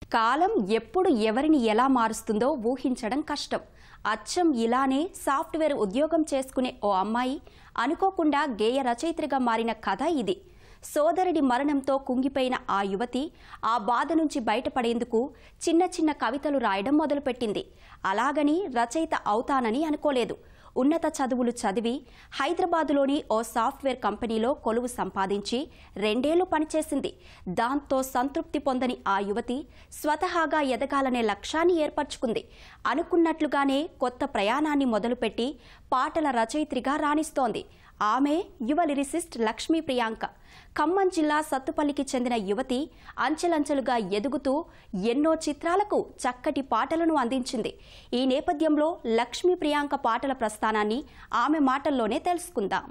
కాలం ఎప్పుడు ఎవరిని ఎలా మారుస్తుందో ఊహించడం కష్టం అచ్చం ఇలానే సాఫ్ట్వేర్ ఉద్యోగం చేసుకునే ఓ అమ్మాయి అనుకోకుండా గేయ రచయిత్రిగా మారిన కథ ఇది సోదరుడి మరణంతో కుంగిపోయిన ఆ యువతి ఆ బాధ నుంచి బయటపడేందుకు చిన్న చిన్న కవితలు రాయడం మొదలుపెట్టింది అలాగని రచయిత అవుతానని అనుకోలేదు ఉన్నత చదువులు చదివి హైదరాబాదులోని ఓ సాఫ్ట్వేర్ కంపెనీలో కొలువు సంపాదించి రెండేళ్లు పనిచేసింది దాంతో సంతృప్తి పొందని ఆ యువతి స్వతహాగా ఎదగాలనే లక్ష్యాన్ని ఏర్పరచుకుంది అనుకున్నట్లుగానే కొత్త ప్రయాణాన్ని మొదలుపెట్టి పాటల రచయిత్రిగా రాణిస్తోంది ఆమె యువ లిరిసిస్ట్ లక్ష్మీ ప్రియాంక ఖమ్మం జిల్లా సత్తుపల్లికి చెందిన యువతి అంచెలంచెలుగా ఎదుగుతూ ఎన్నో చిత్రాలకు చక్కటి పాటలను అందించింది ఈ నేపథ్యంలో లక్ష్మీ ప్రియాంక పాటల ప్రస్థానాన్ని ఆమె మాటల్లోనే తెలుసుకుందాం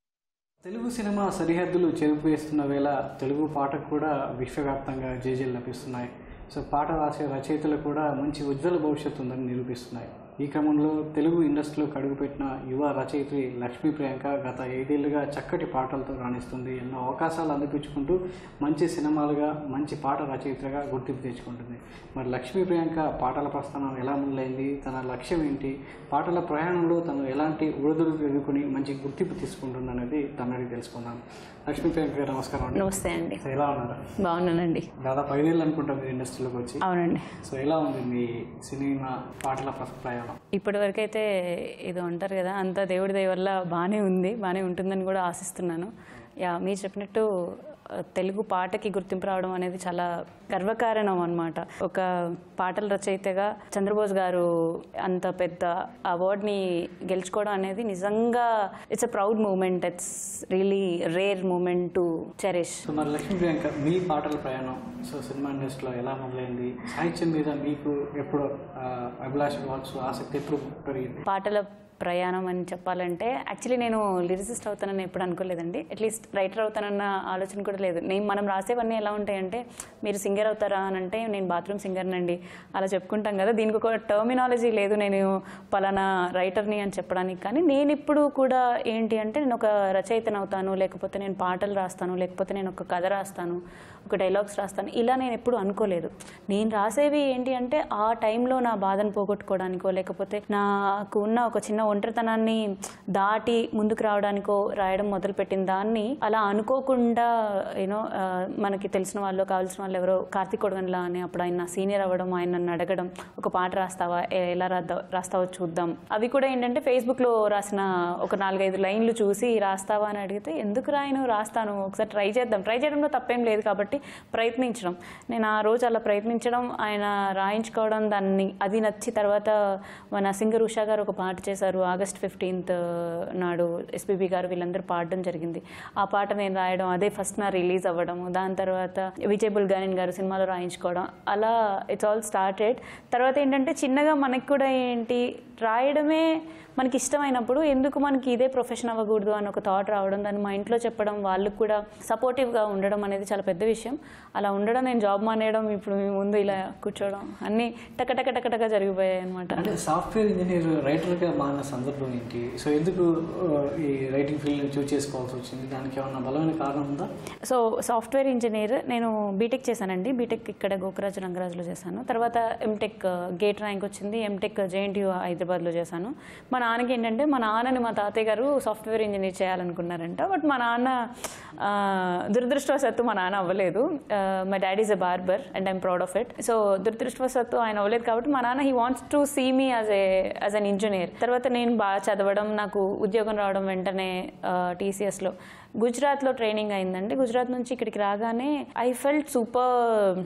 తెలుగు సినిమా సరిహద్దులు చెరిపివేస్తున్న వేళ తెలుగు పాటకు కూడా విశ్వవ్యాప్తంగా జేజేలు లభిస్తున్నాయి సో పాట రాసే రచయితలు కూడా మంచి ఉజ్వల భవిష్యత్తు ఉందని నిరూపిస్తున్నాయి ఈ క్రమంలో తెలుగు ఇండస్ట్రీలో కడుగుపెట్టిన యువ రచయిత్రి లక్ష్మీ ప్రియాంక గత ఐదేళ్లుగా చక్కటి పాటలతో రాణిస్తుంది ఎన్నో అవకాశాలు అందిపించుకుంటూ మంచి సినిమాలుగా మంచి పాట రచయిత్రిగా గుర్తింపు తెచ్చుకుంటుంది మరి లక్ష్మీ ప్రియాంక పాటల ప్రస్థానం ఎలా మొదలైంది తన లక్ష్యం ఏంటి పాటల ప్రయాణంలో తను ఎలాంటి ఒడిదుడుకు ఎదుర్కొని మంచి గుర్తింపు తీసుకుంటుంది అనేది తనని తెలుసుకుందాం లక్ష్మీ ప్రియాంక గారు నమస్కారం అండి నమస్తే అండి సో ఎలా ఉన్నారు బాగున్నానండి దాదాపు ఐదేళ్ళు అనుకుంటాం మీరు ఇండస్ట్రీలోకి వచ్చి అవునండి సో ఎలా ఉంది మీ సినిమా పాటల ప్ర- ప్రయాణం ఇప్పటి వరకు అయితే ఏదో అంటారు కదా అంత దేవుడి దయ వల్ల బాగానే ఉంది బాగానే ఉంటుందని కూడా ఆశిస్తున్నాను యా మీరు చెప్పినట్టు ఆ, తెలుగు పాటకి గుర్తింపు రావడం అనేది చాలా గర్వకారణం అన్నమాట ఒక పాటల రచయితగా చంద్రబోస్ గారు అంత పెద్ద అవార్డ్ని గెలుచుకోవడం అనేది నిజంగా it's a proud moment it's really rare moment to cherish so మరి లక్ష్మీ ప్రియాంక మీ పాటల ప్రయాణం సో సినిమా ఇండస్ట్రీలో ఎలా మొదలైంది సాహిత్యం మీద మీకు ఎప్పుడు ఆ, అభిలాష కావచ్చు ఆసక్తి ఎప్పుడు పెరిగింది పాటల ప్రయాణం అని చెప్పాలంటే యాక్చువల్లీ నేను లిరిసిస్ట్ అవుతానని ఎప్పుడు అనుకోలేదండి అట్లీస్ట్ రైటర్ అవుతానన్న ఆలోచన కూడా లేదు నేను మనం రాసేవన్నీ ఎలా ఉంటాయంటే మీరు సింగర్ అవుతారా అని అంటే నేను బాత్రూమ్ సింగర్నండి అలా చెప్పుకుంటాం కదా దీనికి ఒక టర్మినాలజీ లేదు నేను పలానా రైటర్ని అని చెప్పడానికి కానీ నేను ఇప్పుడు కూడా ఏంటి అంటే నేను ఒక రచయితను అవుతాను లేకపోతే నేను పాటలు రాస్తాను లేకపోతే నేను ఒక కథ రాస్తాను ఒక డైలాగ్స్ రాస్తాను ఇలా నేను ఎప్పుడు అనుకోలేదు నేను రాసేవి ఏంటి అంటే ఆ టైంలో నా బాధను పోగొట్టుకోవడానికో లేకపోతే నాకు ఉన్న ఒక చిన్న ఒంటరితనాన్ని దాటి ముందుకు రావడానికో రాయడం మొదలుపెట్టిన దాన్ని అలా అనుకోకుండా యూనో మనకి తెలిసిన వాళ్ళు కావాల్సిన వాళ్ళు ఎవరో కార్తీక్ కొడగన్లా అని అప్పుడు ఆయన సీనియర్ అవ్వడం ఆయన నన్ను అడగడం ఒక పాట రాస్తావా ఎ- ఎలా రాద్దా రాస్తావో చూద్దాం అవి కూడా ఏంటంటే ఫేస్బుక్లో రాసిన ఒక నాలుగైదు లైన్లు చూసి రాస్తావా అని అడిగితే ఎందుకు రాయను రాస్తాను ఒకసారి ట్రై చేద్దాం ట్రై చేయడంలో తప్పేం లేదు కాబట్టి ప్రయత్నించడం నేను ఆ రోజు అలా ప్రయత్నించడం ఆయన రాయించుకోవడం దాన్ని అది నచ్చి తర్వాత మన సింగర్ ఉషా గారు ఒక పాట చేశారు ఆగస్ట్ ఫిఫ్టీన్త్ నాడు ఎస్పీబీ గారు వీళ్ళందరూ పాడడం జరిగింది ఆ పాట నేను రాయడం అదే ఫస్ట్ నా రిలీజ్ అవ్వడం దాని తర్వాత విజయ్ బుల్గానిన్ గారు సినిమాలో రాయించుకోవడం అలా ఇట్స్ ఆల్ స్టార్టెడ్ తర్వాత ఏంటంటే చిన్నగా మనకి కూడా ఏంటి రాయడమే మనకి ఇష్టమైనప్పుడు ఎందుకు మనకి ఇదే ప్రొఫెషన్ అవ్వకూడదు అని ఒక థాట్ రావడం దాన్ని మా ఇంట్లో చెప్పడం వాళ్ళకు కూడా సపోర్టివ్గా ఉండడం అనేది చాలా పెద్ద విషయం అలా ఉండడం నేను జాబ్ మానేయడం ఇప్పుడు మీ ముందు ఇలా కూర్చోవడం అన్నీ టక టక టక టక జరిగిపోయాయి అనమాట అంటే సాఫ్ట్వేర్ ఇంజనీర్ రైటర్గా మారిన సందర్భం ఏంటి సో ఎందుకు ఆ, ఈ రైటింగ్ ఫీల్డ్ చూస్ చేసుకోవాల్సి వచ్చింది దానికి ఏమన్నా బలమైన కారణం ఉందా సో సాఫ్ట్వేర్ ఇంజనీర్ నేను బీటెక్ చేశానండి బీటెక్ ఇక్కడ గోకరాజు రంగరాజులో చేశాను తర్వాత ఎంటెక్ గేట్ ర్యాంక్ వచ్చింది ఎంటెక్ జేఎన్టీయూ హైదరాబాద్లో చేశాను మా నాన్నకి ఏంటంటే మా నాన్నని మా తాతయ్య గారు సాఫ్ట్వేర్ ఇంజనీర్ చేయాలనుకున్నారంట బట్ మా నాన్న ఆ, దురదృష్టవశాత్తు మా నాన్న అవ్వలేదు my daddy is a barber and I'm proud of it so దురదృష్టవశాత్తు ఆయన అవ్వలేదు కాబట్టి మా నాన్న he wants to see me as a as an engineer తర్వాత నేను బాగా చదవడం నాకు ఉద్యోగం రావడం వెంటనే టీసీఎస్లో గుజరాత్లో ట్రైనింగ్ అయిందండి గుజరాత్ నుంచి ఇక్కడికి రాగానే I felt super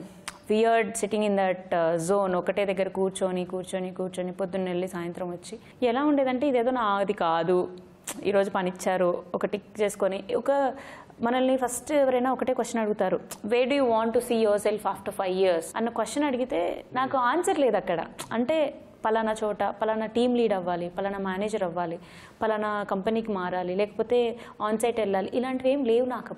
weird sitting in that zone ఒకటే దగ్గర కూర్చొని కూర్చొని కూర్చొని పొద్దున్న వెళ్ళి సాయంత్రం వచ్చి ఎలా ఉండేదంటే ఇదేదో నాది కాదు ఈరోజు పనిచ్చారు ఒక టిక్ చేసుకొని ఒక మనల్ని ఫస్ట్ ఎవరైనా ఒకటే క్వశ్చన్ అడుగుతారు where do you want to see yourself after five years అన్న క్వశ్చన్ అడిగితే నాకు ఆన్సర్ లేదు అక్కడ అంటే పలానా చోట పలానా టీమ్ లీడ్ అవ్వాలి పలానా మేనేజర్ అవ్వాలి పలానా కంపెనీకి మారాలి లేకపోతే ఆన్ సైట్ వెళ్ళాలి ఇలాంటివి ఏం లేవు నాకు అప్పుడు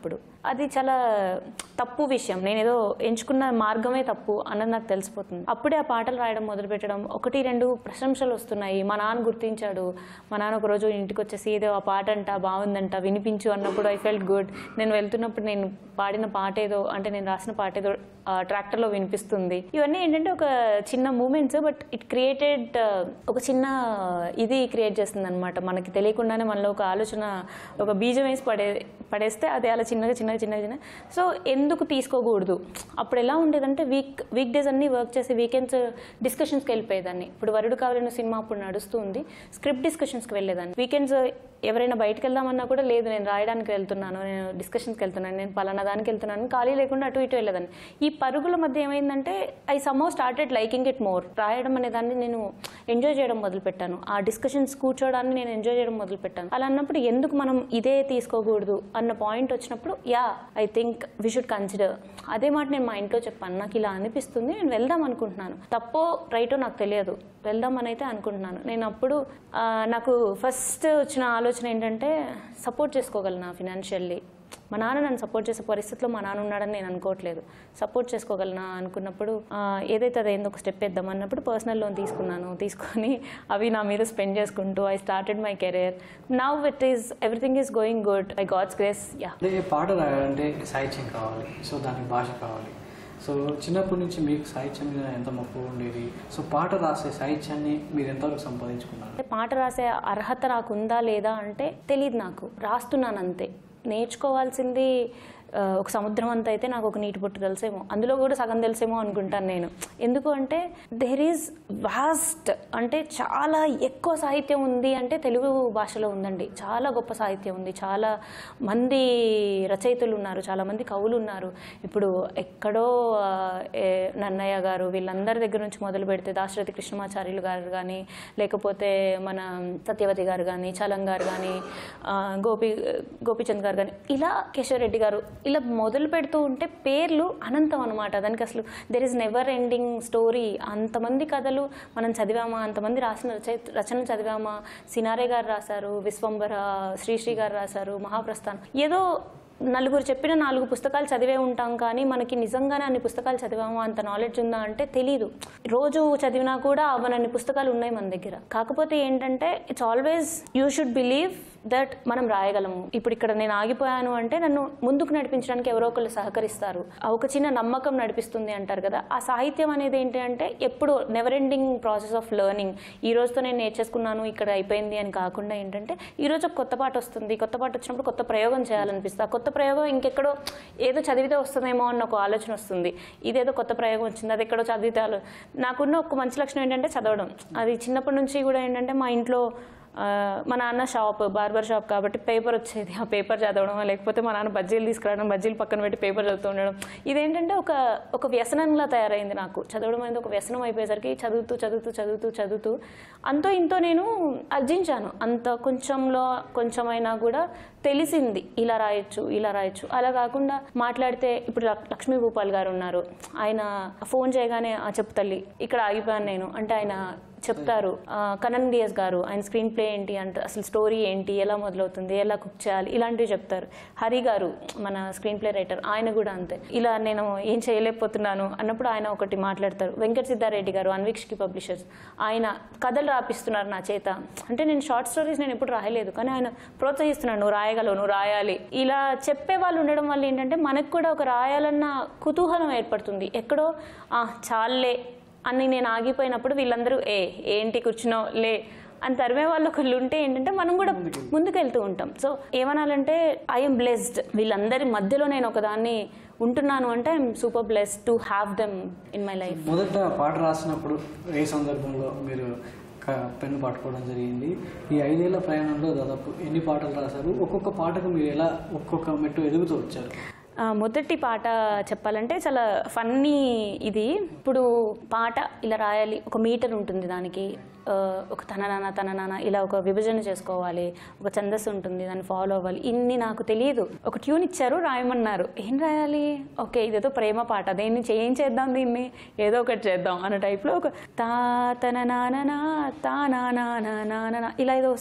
అది చాలా తప్పు విషయం నేను ఏదో ఎంచుకున్న మార్గమే తప్పు అన్నది నాకు తెలిసిపోతుంది అప్పుడే ఆ పాటలు రాయడం మొదలుపెట్టడం ఒకటి రెండు ప్రశంసలు వస్తున్నాయి మా నాన్న గుర్తించాడు మా నాన్న ఒక రోజు ఇంటికి వచ్చేసి ఏదో ఆ పాట అంట బాగుందంట వినిపించు అన్నప్పుడు ఐ ఫెల్ట్ గుడ్ నేను వెళ్తున్నప్పుడు నేను పాడిన పాట ఏదో అంటే నేను రాసిన పాట ఏదో ఆ, ట్రాక్టర్లో వినిపిస్తుంది ఇవన్నీ ఏంటంటే ఒక చిన్న మూమెంట్స్ బట్ ఇట్ క్రియేటెడ్ ఒక చిన్న ఇది క్రియేట్ చేస్తుంది అనమాట మనకి తెలియకుండానే మనలో ఒక ఆలోచన ఒక బీజం వేసి పడే పడేస్తే అది అలా చిన్నగా చిన్నగా చిన్నగా చిన్నగా సో ఎందుకు తీసుకోకూడదు అప్పుడు ఎలా ఉండేదంటే వీక్ వీక్ డేస్ అన్ని వర్క్ చేసి వీకెండ్స్ డిస్కషన్స్కి వెళ్ళిపోయేదాన్ని ఇప్పుడు వరుడు కావాలన్న సినిమా అప్పుడు నడుస్తుంది స్క్రిప్ట్ డిస్కషన్స్కి వెళ్ళేదాన్ని వీకెండ్స్ ఎవరైనా బయటకు వెళ్దామన్నా కూడా లేదు నేను రాయడానికి వెళ్తున్నాను నేను డిస్కషన్స్కి వెళ్తున్నాను నేను పలానా దానికి వెళ్తున్నాను ఖాళీ లేకుండా అటు ఇటు వెళ్ళేదాన్ని ఈ పరుగుల మధ్య ఏమైందంటే I somehow started liking it more రాయడం అనే దాన్ని నేను ఎంజాయ్ చేయడం మొదలుపెట్టాను ఆ డిస్కషన్స్ కూర్చోవడాన్ని నేను ఎంజాయ్ చేయడం మొదలుపెట్టాను అలా అన్నప్పుడు ఎందుకు మనం ఇదే తీసుకోకూడదు అన్న పాయింట్ వచ్చినప్పుడు yeah I think we should consider అదే మాట నేను మా ఇంట్లో చెప్పాను నాకు ఇలా అనిపిస్తుంది నేను వెళ్దాం అనుకుంటున్నాను తప్పో రైటో నాకు తెలియదు వెళ్దామని అయితే అనుకుంటున్నాను నేను అప్పుడు ఆ, నాకు ఫస్ట్ వచ్చిన ఆలోచన ఏంటంటే సపోర్ట్ చేసుకోగలను ఫినాన్షియల్లీ మా నాన్న నన్ను సపోర్ట్ చేసే పరిస్థితిలో మా నాన్న ఉన్నాడని నేను అనుకోవట్లేదు సపోర్ట్ చేసుకోగలనా అనుకున్నప్పుడు ఆ, ఏదైతే అదేందో ఒక స్టెప్ వేద్దాం అన్నప్పుడు పర్సనల్ లోన్ తీసుకున్నాను తీసుకొని అవి నా మీద స్పెండ్ చేసుకుంటూ I started my career now it is everything is going good I God's grace yeah అంటే పాట రాయాలంటే సాహిత్యం కావాలి సో దానికి భాష కావాలి సో చిన్నప్పటి నుంచి మీకు సాహిత్యం మీద ఎంత మక్కువ ఉండేది సో పాట రాసే సాహిత్యాన్ని మీరు ఎంతవరకు సంపాదించుకున్నారు అంటే పాట రాసే అర్హత నాకు ఉందా లేదా అంటే తెలియదు నాకు రాస్తున్నాను అంతే నేర్చుకోవాల్సింది ఆ, ఒక సముద్రం అంత అయితే నాకు ఒక నీటి పొట్టు తెలుసేమో అందులో కూడా సగం తెలుసేమో అనుకుంటాను నేను ఎందుకు అంటే దెర్ ఈజ్ వాస్ట్ అంటే చాలా ఎక్కువ సాహిత్యం ఉంది అంటే తెలుగు భాషలో ఉందండి చాలా గొప్ప సాహిత్యం ఉంది చాలా మంది రచయితలు ఉన్నారు చాలా మంది కవులు ఉన్నారు ఇప్పుడు ఎక్కడో ఆ, ఏ, నన్నయ్య గారు వీళ్ళందరి దగ్గర నుంచి మొదలు పెడితే దాశరథి కృష్ణమాచార్యులు గారు కానీ లేకపోతే మన సత్యవతి గారు కానీ చలం గారు కానీ ఆ, గోపి గోపిచంద్ గారు కానీ ఇలా కేశవరెడ్డి గారు ఇలా మొదలు పెడుతూ ఉంటే పేర్లు అనంతం అనమాట దానికి అసలు there is never ending story అంతమంది కథలు మనం చదివామా అంతమంది రాసిన రచయి రచనలు చదివామా సినారే గారు రాశారు విశ్వంబర శ్రీశ్రీ గారు రాశారు మహాప్రస్థానం ఏదో నలుగురు చెప్పిన నాలుగు పుస్తకాలు చదివే ఉంటాం కానీ మనకి నిజంగానే అన్ని పుస్తకాలు చదివామా అంత నాలెడ్జ్ ఉందా అంటే తెలీదు రోజు చదివినా కూడా అవన్నీ పుస్తకాలు ఉన్నాయి మన దగ్గర కాకపోతే ఏంటంటే it's always you should believe that మనం రాయగలము ఇప్పుడు ఇక్కడ నేను ఆగిపోయాను అంటే నన్ను ముందుకు నడిపించడానికి ఎవరో ఒకళ్ళు సహకరిస్తారు ఆ ఒక చిన్న నమ్మకం నడిపిస్తుంది అంటారు కదా ఆ సాహిత్యం అనేది ఏంటి అంటే ఎప్పుడు never ending process of learning ఈ రోజుతో నేను నేర్చేసుకున్నాను ఇక్కడ అయిపోయింది అని కాకుండా ఏంటంటే ఈ రోజు ఒక కొత్త పాట వస్తుంది కొత్త పాట వచ్చినప్పుడు కొత్త ప్రయోగం చేయాలనిపిస్తుంది ఆ కొత్త ప్రయోగం ఇంకెక్కడో ఏదో చదివితే వస్తుందేమో అన్న ఒక ఆలోచన వస్తుంది ఇదేదో కొత్త ప్రయోగం వచ్చింది అది ఎక్కడో చదివితే ఆలో- నాకున్న ఒక మంచి లక్షణం ఏంటంటే చదవడం అది చిన్నప్పటి నుంచి కూడా ఏంటంటే మా ఇంట్లో ఆ, మా నాన్న షాప్ బార్బర్ షాప్ కాబట్టి పేపర్ వచ్చేది ఆ పేపర్ చదవడం లేకపోతే మా నాన్న బజ్జీలు తీసుకురావడం బజ్జీలు పక్కన పెట్టి పేపర్ చదువుతూ ఉండడం ఇదేంటంటే ఒక ఒక వ్యసనంలా తయారైంది నాకు చదవడం అనేది ఒక వ్యసనం అయిపోయేసరికి చదువుతూ చదువుతూ చదువుతూ చదువుతూ అంతో ఇంతో నేను అర్జించాను అంత కొంచెంలో కొంచెమైనా కూడా తెలిసింది ఇలా రాయొచ్చు ఇలా రాయొచ్చు అలా కాకుండా మాట్లాడితే ఇప్పుడు లక్- లక్ష్మీ భూపాల్ గారు ఉన్నారు ఆయన ఫోన్ చేయగానే "ఆ, చెప్పు తల్లి ఇక్కడ ఆగిపోయాను నేను అంటే ఆయన చెప్తారు ఆ, కనన్ డియస్ గారు ఆయన స్క్రీన్ ప్లే ఏంటి అంటే అసలు స్టోరీ ఏంటి ఎలా మొదలవుతుంది ఎలా కుక్ చేయాలి ఇలాంటివి చెప్తారు హరి గారు మన స్క్రీన్ ప్లే రైటర్ ఆయన కూడా అంతే ఇలా నేను ఏం చేయలేకపోతున్నాను అన్నప్పుడు ఆయన ఒకటి మాట్లాడతారు వెంకట సిద్ధారెడ్డి గారు అన్వీక్షకి పబ్లిషర్స్ ఆయన కథలు రాపిస్తున్నారు నా చేత అంటే నేను షార్ట్ స్టోరీస్ నేను ఎప్పుడు రాయలేదు కానీ ఆయన ప్రోత్సహిస్తున్నాడు నువ్వు రాయగలవు నువ్వు రాయాలి ఇలా చెప్పే వాళ్ళు ఉండడం వల్ల ఏంటంటే మనకు కూడా ఒక రాయాలన్న కుతూహలం ఏర్పడుతుంది ఎక్కడో "ఆ, చాలే అని నేను ఆగిపోయినప్పుడు వీళ్ళందరూ ఏ ఏంటి కూర్చునో లే అని తరిమే వాళ్ళు ఒకళ్ళు ఉంటే ఏంటంటే మనం కూడా ముందుకు వెళ్తూ ఉంటాం సో ఏమనాలంటే ఐఎమ్ బ్లెస్డ్ వీళ్ళందరి మధ్యలో నేను ఒకదాన్ని ఉంటున్నాను అంటే I'm super blessed to have them in my life మొదట పాట రాసినప్పుడు ఏ సందర్భంలో మీరు క- పెన్ను పట్టుకోవడం జరిగింది ఈ ఐదేళ్ల ప్రయాణంలో దాదాపు ఎన్ని పాటలు రాశారు ఒక్కొక్క పాటకు మీరు ఎలా ఒక్కొక్క మెట్టు ఎదుగుతూ వచ్చారు ఆ, మొదటి పాట చెప్పాలంటే చాలా ఫన్నీ ఇది ఇప్పుడు పాట ఇలా రాయాలి ఒక మీటర్ ఉంటుంది దానికి ఆ, ఒక తన నాన్న తన నాన్న ఇలా ఒక విభజన చేసుకోవాలి ఒక ఛందస్సు ఉంటుంది దాన్ని ఫాలో అవ్వాలి ఇన్ని నాకు తెలియదు ఒక ట్యూన్ ఇచ్చారు రాయమన్నారు ఏం రాయాలి ఓకే ఇదేదో ప్రేమ పాట దేన్ని చే- ఏం చేద్దాం దీన్ని ఏదో ఒకటి చేద్దాం అన్న టైప్లో ఒక తా తన నాన్న తా నా నాన్న నాన్న ఇలా ఏదో వస్తుంటే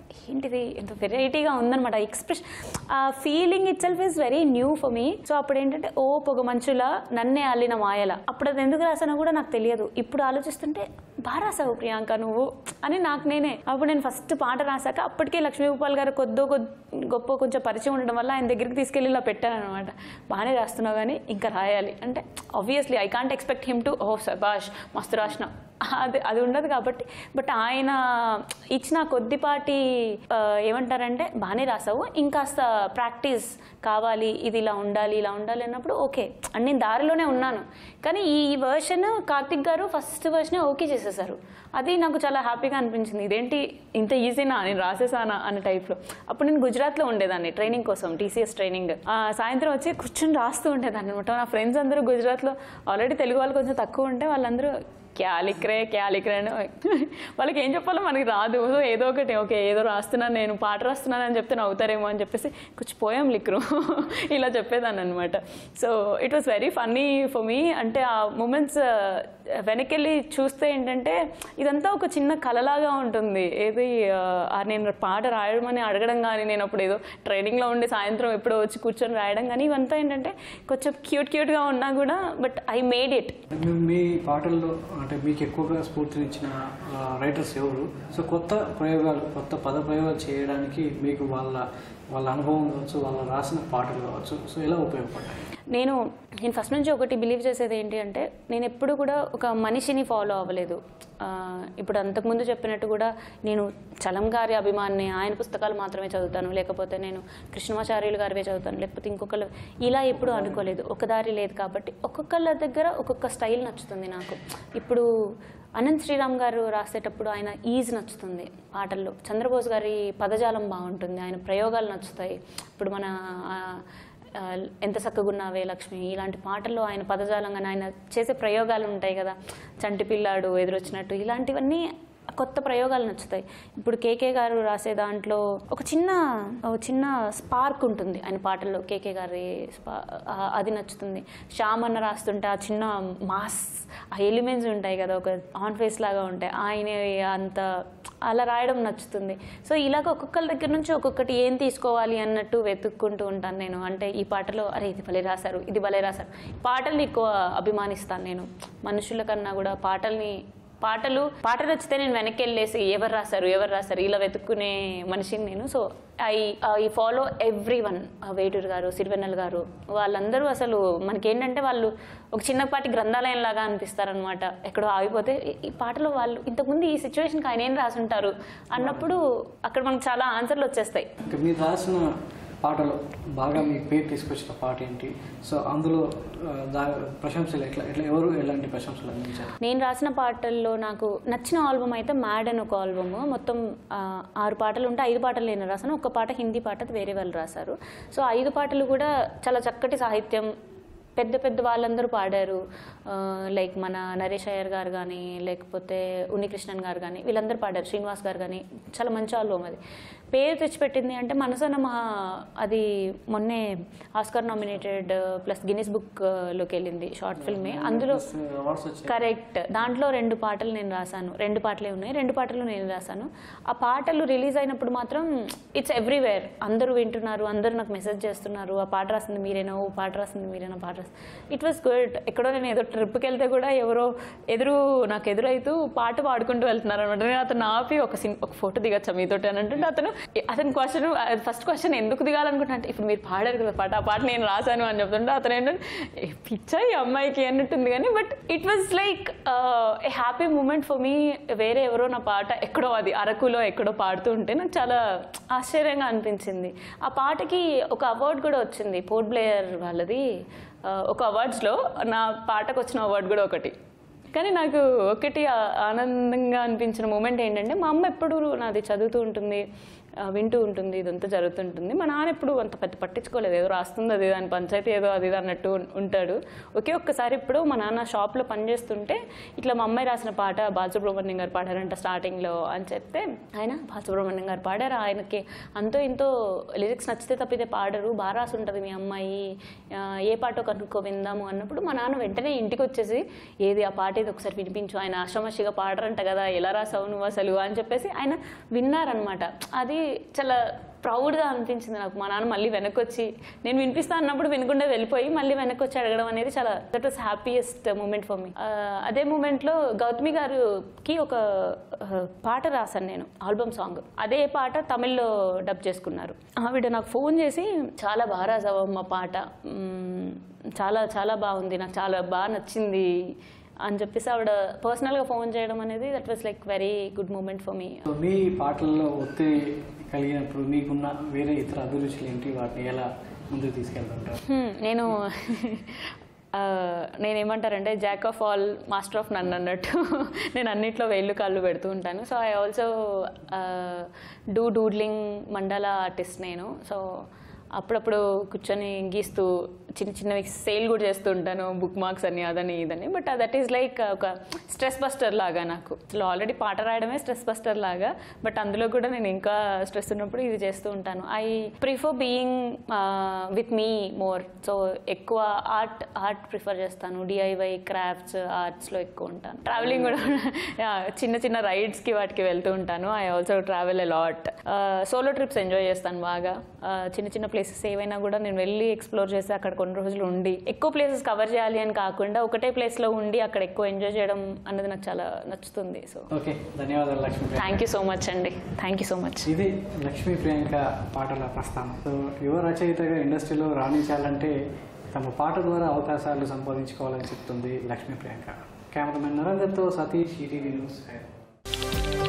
ఏంటిది ఎంత వెరైటీగా ఉందన్నమాట ఎక్స్ప్రెషన్ ఆ feeling itself is very new for me so అప్పుడు ఏంటంటే ఓ పొగ మంచులా నన్నే అల్లిన మాయల అప్పుడు అది ఎందుకు రాసానో కూడా నాకు తెలియదు ఇప్పుడు ఆలోచిస్తుంటే బాగా రాసావు ప్రియాంక నువ్వు అని నాకు నేనే అప్పుడు నేను ఫస్ట్ పాట రాశాక అప్పటికే లక్ష్మీగోపాల్ గారు కొద్దో కొద్ది గొప్ప కొంచెం పరిచయం ఉండడం వల్ల ఆయన దగ్గరికి తీసుకెళ్ళి ఇలా పెట్టాను అనమాట బాగానే రాస్తున్నావు కానీ ఇంకా రాయాలి అంటే obviously I can't expect him to ఓ సబాష్ మస్తు రాసిన అది అది ఉండదు కాబట్టి బట్ ఆయన ఇచ్చిన కొద్దిపాటి ఆ, ఏమంటారంటే బాగానే రాసావు ఇంకాస్త ప్రాక్టీస్ కావాలి ఇది ఇలా ఉండాలి ఇలా ఉండాలి అన్నప్పుడు ఓకే అండ్ నేను దారిలోనే ఉన్నాను కానీ ఈ వర్షన్ కార్తిక్ గారు ఫస్ట్ వర్షనే ఓకే చేసేసారు అది నాకు చాలా హ్యాపీగా అనిపించింది ఇదేంటి ఇంత ఈజీనా నేను రాసేసానా అనే టైప్లో అప్పుడు నేను గుజరాత్లో ఉండేదాన్ని ట్రైనింగ్ కోసం టీసీఎస్ ట్రైనింగ్ ఆ, సాయంత్రం వచ్చి కూర్చొని రాస్తూ ఉండేదాన్ని అనమాట నా ఫ్రెండ్స్ అందరూ గుజరాత్లో ఆల్రెడీ తెలుగు వాళ్ళు కొంచెం తక్కువ ఉంటే వాళ్ళందరూ క్యాలిక్రే క్యాలిక్రే అని వాళ్ళకి ఏం చెప్పాలో మనకి రాదు సో ఏదో ఒకటి ఓకే ఏదో రాస్తున్నాను నేను పాట రాస్తున్నాను అని చెప్తే నవ్వుతారేమో అని చెప్పేసి కొంచెం పోయాం లిక్రు ఇలా చెప్పేదాన్ని అనమాట so it was very funny for me అంటే ఆ మూమెంట్స్ వెనకెళ్ళి చూస్తే ఏంటంటే ఇదంతా ఒక చిన్న కలలాగా ఉంటుంది ఏది ఆ, నేను పాట రాయడం అని అడగడం కానీ నేను అప్పుడు ఏదో ట్రైనింగ్లో ఉండి సాయంత్రం ఎప్పుడో వచ్చి కూర్చొని రాయడం కానీ ఇవంతా ఏంటంటే కొంచెం క్యూట్ క్యూట్గా ఉన్నా కూడా బట్ ఐ మేడ్ ఇట్ మీ మీ పాటల్లో అంటే మీకు ఎక్కువగా స్ఫూర్తినిచ్చిన రైటర్స్ ఎవరు సో కొత్త ప్రయోగాలు కొత్త పద ప్రయోగాలు చేయడానికి మీకు వాళ్ళ వాళ్ళ అనుభవం కావచ్చు వాళ్ళ రాసిన పాటలు కావచ్చు సో ఎలా ఉపయోగపడ్డాయి నేను నేను ఫస్ట్ నుంచి ఒకటి బిలీవ్ చేసేది ఏంటి అంటే నేను ఎప్పుడు కూడా ఒక మనిషిని ఫాలో అవ్వలేదు ఆ, ఇప్పుడు అంతకుముందు చెప్పినట్టు కూడా నేను చలం గారి అభిమాన్ని ఆయన పుస్తకాలు మాత్రమే చదువుతాను లేకపోతే నేను కృష్ణమాచార్యులు గారివే చదువుతాను లేకపోతే ఇంకొకరు ఇలా ఎప్పుడు అనుకోలేదు ఒక దారి లేదు కాబట్టి ఒక్కొక్కళ్ళ దగ్గర ఒక్కొక్క స్టైల్ నచ్చుతుంది నాకు ఇప్పుడు అనంత్ శ్రీరామ్ గారు రాసేటప్పుడు ఆయన ఈజ్ నచ్చుతుంది పాటల్లో చంద్రబోస్ గారి పదజాలం బాగుంటుంది ఆయన ప్రయోగాలు నచ్చుతాయి ఇప్పుడు మన ఆ, ఆ, ఎంత చక్కగున్నావే లక్ష్మి ఇలాంటి పాటల్లో ఆయన పదజాలం కానీ ఆయన చేసే ప్రయోగాలు ఉంటాయి కదా చంటి పిల్లాడు ఎదురొచ్చినట్టు ఇలాంటివన్నీ కొత్త ప్రయోగాలు నచ్చుతాయి ఇప్పుడు కేకే గారు రాసే దాంట్లో ఒక చిన్న ఒక చిన్న స్పార్క్ ఉంటుంది ఆయన పాటల్లో కేకే గారి స్పా- ఆ- అది నచ్చుతుంది శ్యామ్ అన్న రాస్తుంటే ఆ చిన్న మాస్ ఆ ఎలిమెంట్స్ ఉంటాయి కదా ఒక ఆన్ ఫేస్ లాగా ఉంటాయి ఆయన అంత అలా రాయడం నచ్చుతుంది సో ఇలాగ ఒక్కొక్కరి దగ్గర నుంచి ఒక్కొక్కటి ఏం తీసుకోవాలి అన్నట్టు వెతుక్కుంటూ ఉంటాను నేను అంటే ఈ పాటలో అరే ఇది భలే రాశారు ఇది భలే రాశారు పాటల్ని ఎక్కువ అభిమానిస్తాను నేను మనుషుల కన్నా కూడా పాటల్ని పాటలు పాట నచ్చితే నేను వెనక్కి వెళ్ళేసి ఎవరు రాశారు ఎవరు రాశారు ఇలా వెతుక్కునే మనిషిని నేను so I I follow everyone Veturi garu Sirivennela గారు వాళ్ళందరూ అసలు మనకేంటంటే వాళ్ళు ఒక చిన్నపాటి గ్రంథాలయం లాగా అనిపిస్తారనమాట ఎక్కడో ఆగిపోతే ఈ- ఈ పాటలో వాళ్ళు ఇంతకుముందు ఈ సిచ్యువేషన్కి ఆయన ఏం రాసుంటారు అన్నప్పుడు అక్కడ మనకు చాలా ఆన్సర్లు వచ్చేస్తాయి ఇంకా మీరు రాసిన పాటలో బాగా మీ పేరు తీసుకొచ్చిన పాట ఏంటి సో అందులో ఆ, దా ప్రశంసలు ఎట్లా ఎట్లా ఎవరు ఎలాంటి ప్రశంసలు అందించారు నేను రాసిన పాటల్లో నాకు నచ్చిన ఆల్బమ్ అయితే మ్యాడ్ అని ఒక ఆల్బమ్ మొత్తం ఆ, ఆరు పాటలు ఉంటే ఐదు పాటలు నేను రాశాను ఒక పాట హిందీ పాట అది వేరే వాళ్ళు రాశారు సో ఐదు పాటలు కూడా చాలా చక్కటి సాహిత్యం పెద్ద పెద్ద వాళ్ళందరూ పాడారు లైక్ మన నరేష్ అయ్యర్ గారు కానీ లేకపోతే ఉన్నికృష్ణన్ గారు కానీ వీళ్ళందరూ పాడారు శ్రీనివాస్ గారు కానీ చాలా మంచి ఆల్బమ్ అది పేరు తెచ్చిపెట్టింది అంటే మనసన మహా అది మొన్నే ఆస్కర్ నామినేటెడ్ ప్లస్ గిన్నిస్ బుక్లోకి వెళ్ళింది షార్ట్ ఫిల్మే అందులో అవార్డ్స్ వచ్చాయి కరెక్ట్ దాంట్లో రెండు పాటలు నేను రాశాను రెండు పాటలే ఉన్నాయి రెండు పాటలు నేను రాశాను ఆ పాటలు రిలీజ్ అయినప్పుడు మాత్రం ఇట్స్ ఎవ్రీవేర్ అందరూ వింటున్నారు అందరూ నాకు మెసేజ్ చేస్తున్నారు ఆ పాట రాసింది మీరేనా ఓ పాట రాసింది మీరేనా పాట రాసింది ఇట్ వాస్ గుడ్ ఎక్కడో నేను ఏదో ట్రిప్కి వెళ్తే కూడా ఎవరో ఎదురు నాకు ఎదురైతూ పాట పాడుకుంటూ వెళ్తున్నారు అనమాట నేను అతను ఆపి ఒక సిన్ ఒక ఫోటో దిగచ్చా మీతోటి అని అంటుంటే అతను అతని క్వశ్చన్ ఫస్ట్ క్వశ్చన్ ఎందుకు దిగాలనుకుంటున్నా అంటే ఇప్పుడు మీరు పాడారు కదా పాట ఆ పాట నేను రాశాను అని చెప్తుంటే అతను ఏంటంటే "ఏ, పిచ్చా ఈ అమ్మాయికి అన్నట్టుంది కానీ but it was like a happy moment for me వేరే ఎవరో నా పాట ఎక్కడో అది అరకులో ఎక్కడో పాడుతూ ఉంటే నాకు చాలా ఆశ్చర్యంగా అనిపించింది ఆ పాటకి ఒక అవార్డు కూడా వచ్చింది పోర్ట్ బ్లేయర్ వాళ్ళది ఆ, ఒక అవార్డ్స్లో నా పాటకు వచ్చిన అవార్డు కూడా ఒకటి కానీ నాకు ఒకటి ఆ- ఆనందంగా అనిపించిన మూమెంట్ ఏంటంటే మా అమ్మ ఎప్పుడు నాది చదువుతూ ఉంటుంది ఆ, వింటూ ఉంటుంది ఇదంతా జరుగుతుంటుంది మా నాన్న ఎప్పుడు అంత పెద్ద పట్టించుకోలేదు ఏదో రాస్తుంది అది దాని పంచాయతీ ఏదో అది ఇది అన్నట్టు ఉం- ఉంటాడు ఒకే ఒక్కసారి ఇప్పుడు మా నాన్న షాప్లో పనిచేస్తుంటే ఇట్లా మా అమ్మాయి రాసిన పాట బాలసుబ్రహ్మణ్యం గారు పాడారంట స్టార్టింగ్లో అని చెప్తే ఆయన బాలసుబ్రహ్మణ్యం గారు పాడారు ఆయనకి అంతో ఇంతో లిరిక్స్ నచ్చితే తప్పితే పాడరు బాగా రాసి ఉంటుంది మీ అమ్మాయి ఆ, ఏ పాటో కనుక్కో విందాము అన్నప్పుడు మా నాన్న వెంటనే ఇంటికి వచ్చేసి ఏది ఆ పాట ఏది ఒకసారి వినిపించు ఆయన ఆశ్రమశిగా పాడరంట కదా ఎలా రాసావు నువ్వు అసలు అని చెప్పేసి ఆయన విన్నారనమాట అది చాలా ప్రౌడ్గా అనిపించింది నాకు మా నాన్న మళ్ళీ వెనక్కి వచ్చి నేను వినిపిస్తా అన్నప్పుడు వినకుండా వెళ్ళిపోయి మళ్ళీ వెనక్కి వచ్చి అడగడం అనేది చాలా that was happiest moment for me అదే మూమెంట్లో గౌతమి గారికి ఒక ఆ, పాట రాశాను నేను ఆల్బమ్ సాంగ్ అదే పాట తమిళ్లో డబ్ చేసుకున్నారు ఆవిడ నాకు ఫోన్ చేసి చాలా బాగా రాసావమ్మ పాట మ్మ్, చాలా చాలా బాగుంది నాకు చాలా బాగా నచ్చింది అని చెప్పేసి ఆవిడ పర్సనల్గా ఫోన్ చేయడం అనేది that was like very good moment for me so మీ పాటల్లో ఒత్తిడి కలిగినప్పుడు మీకున్న వేరే ఇతర అభిరుచులు ఏంటి వాటిని ఎలా ముందుకు తీసుకెళ్తుంటారు హ్మ్, నేను ఆ, నేనేమంటారంటే jack of all master of none అన్నట్టు నేను అన్నిట్లో వేళ్ళు కాళ్ళు పెడుతూ ఉంటాను so I also do doodling mandala artist నేను సో అప్పుడప్పుడు కూర్చొని గీస్తూ చిన్న చిన్నవి సేల్ కూడా చేస్తూ ఉంటాను బుక్ మార్క్స్ అని అదని ఇదని బట్ దట్ ఈస్ లైక్ ఒక స్ట్రెస్ బస్టర్ లాగా నాకు అసలు ఆల్రెడీ పాట రాయడమే స్ట్రెస్ బస్టర్ లాగా బట్ అందులో కూడా నేను ఇంకా స్ట్రెస్ ఉన్నప్పుడు ఇది చేస్తూ ఉంటాను I prefer being with me more so ఎక్కువ ఆర్ట్ ఆర్ట్ ప్రిఫర్ చేస్తాను డిఐవై క్రాఫ్ట్స్ ఆర్ట్స్లో ఎక్కువ ఉంటాను ట్రావెలింగ్ కూడా yeah, చిన్న చిన్న రైడ్స్కి వాటికి వెళ్తూ ఉంటాను I also travel a lot solo trips enjoy చేస్తాను బాగా Uh, చిన్న చిన్న ప్లేసెస్ ఏవైనా కూడా నేను వెళ్ళి ఎక్స్ప్లోర్ చేసి అక్కడ కొన్ని రోజులు ఉండి ఎక్కువ ప్లేసెస్ కవర్ చేయాలి అని కాకుండా ఒకటే ప్లేస్లో ఉండి అక్కడ ఎక్కువ ఎంజాయ్ చేయడం అన్నది నాకు చాలా నచ్చుతుంది సో ఓకే ధన్యవాదాలు Lakshmi Priyanka. Thank you so much అండి థ్యాంక్ యూ సో మచ్ ఇది లక్ష్మీ ప్రియాంక పాటల ప్రస్థానం సో యువ రచయితగా ఇండస్ట్రీలో రాణించాలంటే తమ పాట ద్వారా అవకాశాలు సంపాదించుకోవాలని చెప్తుంది లక్ష్మీ ప్రియాంక కెమెరామెన్ నరేందర్తో సతీష్ ఈటీవీ న్యూస్ హైదరాబాద్